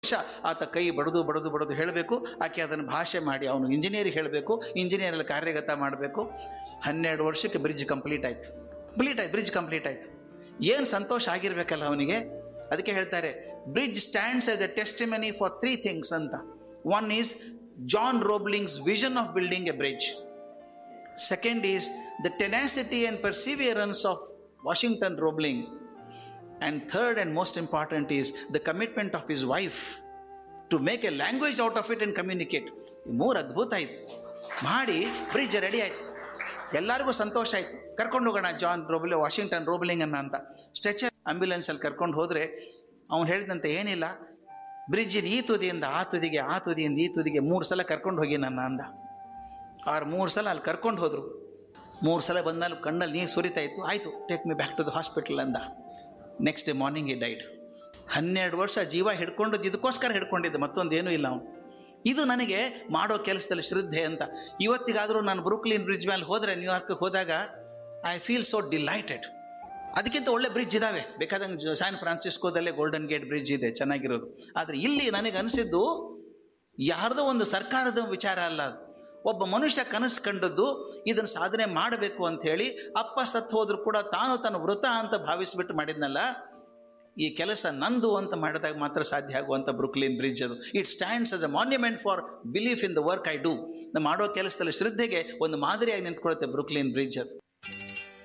ವರ್ಷ ಆತ ಕೈ ಬಡದು ಬಡದು ಬಡದು ಹೇಳಬೇಕು ಆಕೆ ಅದನ್ನು ಭಾಷೆ ಮಾಡಿ ಅವನು ಇಂಜಿನಿಯರ್ ಹೇಳಬೇಕು ಇಂಜಿನಿಯರಲ್ಲಿ ಕಾರ್ಯಗತ ಮಾಡಬೇಕು ಹನ್ನೆರಡು ವರ್ಷಕ್ಕೆ ಬ್ರಿಡ್ಜ್ ಕಂಪ್ಲೀಟ್ ಆಯಿತು ಕಂಪ್ಲೀಟ್ ಆಯ್ತು ಬ್ರಿಡ್ಜ್ ಕಂಪ್ಲೀಟ್ ಆಯಿತು ಏನು ಸಂತೋಷ ಆಗಿರಬೇಕಲ್ಲ ಅವನಿಗೆ ಅದಕ್ಕೆ ಹೇಳ್ತಾರೆ bridge stands as a testimony for three things ಅಂತ one is John Roebling's vision of building a bridge Second is the tenacity and perseverance of Washington Roebling. And third and most important is the commitment of his wife to make a language out of it and communicate. ಈ ಮೂರು ಅದ್ಭುತ ಆಯ್ತು ಮಾಡಿ bridge ready ಆಯ್ತು ಎಲ್ಲರಿಗೂ ಸಂತೋಷ ಆಯ್ತು ಕರ್ಕೊಂಡು ಹೋಗೋಣ ಜಾನ್ ರೋಬ್ಲಿ ವಾಷಿಂಗ್ಟನ್ ರೋಬ್ಲಿಂಗ್ ಅನ್ನ ಅಂತ ಸ್ಟ್ರೆಚರ್ ಆಂಬ್ಯುಲೆನ್ಸಲ್ಲಿ ಕರ್ಕೊಂಡು ಹೋದರೆ ಅವ್ನು ಹೇಳಿದಂತೆ ಏನಿಲ್ಲ ಬ್ರಿಡ್ಜಿನ ಈ ತುದಿಯಿಂದ ಆ ತುದಿಗೆ ಆ ತುದಿಯಿಂದ ಈ ತುದಿಗೆ ಮೂರು ಸಲ ಕರ್ಕೊಂಡು ಹೋಗಿ ನನ್ನ ಅಂದ ಆರು ಮೂರು ಸಲ ಅಲ್ಲಿ ಕರ್ಕೊಂಡು ಹೋದರು ಮೂರು ಸಲ ಬಂದ್ಮೇಲೆ ಕಣ್ಣಲ್ಲಿ ನೀರು ಸುರಿತಾ ಇತ್ತು ಆಯಿತು take me back to the hospital ಅಂದ next day morning he died ಹನ್ನೆರಡು ವರ್ಷ ಜೀವ ಹಿಡ್ಕೊಂಡದ್ದು ಇದಕ್ಕೋಸ್ಕರ ಹಿಡ್ಕೊಂಡಿದ್ದೆ ಮತ್ತೊಂದೇನೂ ಇಲ್ಲ ಅವನು ಇದು ನನಗೆ ಮಾಡೋ ಕೆಲಸದಲ್ಲಿ ಶ್ರದ್ಧೆ ಅಂತ ಇವತ್ತಿಗಾದರೂ ನಾನು ಬ್ರೂಕ್ಲಿನ್ ಬ್ರಿಡ್ಜ್ ಮೇಲೆ ಹೋದರೆ ನ್ಯೂಯಾರ್ಕ್ಗೆ ಹೋದಾಗ ಐ ಫೀಲ್ ಸೋ ಡಿಲೈಟೆಡ್ ಅದಕ್ಕಿಂತ ಒಳ್ಳೆ ಬ್ರಿಡ್ಜ್ ಇದ್ದಾವೆ ಬೇಕಾದಂಗೆ ಸ್ಯಾನ್ ಫ್ರಾನ್ಸಿಸ್ಕೋದಲ್ಲೇ ಗೋಲ್ಡನ್ ಗೇಟ್ ಬ್ರಿಡ್ಜ್ ಇದೆ ಚೆನ್ನಾಗಿರೋದು ಆದರೆ ಇಲ್ಲಿ ನನಗೆ ಅನಿಸಿದ್ದು ಯಾರ್ದೋ ಒಂದು ಸರ್ಕಾರದ ವಿಚಾರ ಅಲ್ಲ ಅದು ಒಬ್ಬ ಮನುಷ್ಯ ಕನಸು ಕಂಡದ್ದು ಇದನ್ನು ಸಾಧನೆ ಮಾಡಬೇಕು ಅಂತ ಹೇಳಿ ಅಪ್ಪ ಸತ್ತು ಹೋದ್ರು ಕೂಡ ತಾನು ತನ್ನ ವೃತ ಅಂತ ಭಾವಿಸ್ಬಿಟ್ಟು ಮಾಡಿದ್ನಲ್ಲ ಈ ಕೆಲಸ ನಂದು ಅಂತ ಮಾಡಿದಾಗ ಮಾತ್ರ ಸಾಧ್ಯ ಆಗುವಂಥ ಬ್ರುಕ್ಲಿನ್ ಬ್ರಿಡ್ಜ್ ಅದು it stands as a monument for belief in the work I do ನಾವು ಮಾಡೋ ಕೆಲಸದಲ್ಲಿ ಶ್ರದ್ಧೆಗೆ ಒಂದು ಮಾದರಿಯಾಗಿ ನಿಂತ್ಕೊಳ್ಳುತ್ತೆ ಬ್ರುಕ್ಲಿನ್ ಬ್ರಿಡ್ಜ್ ಅದು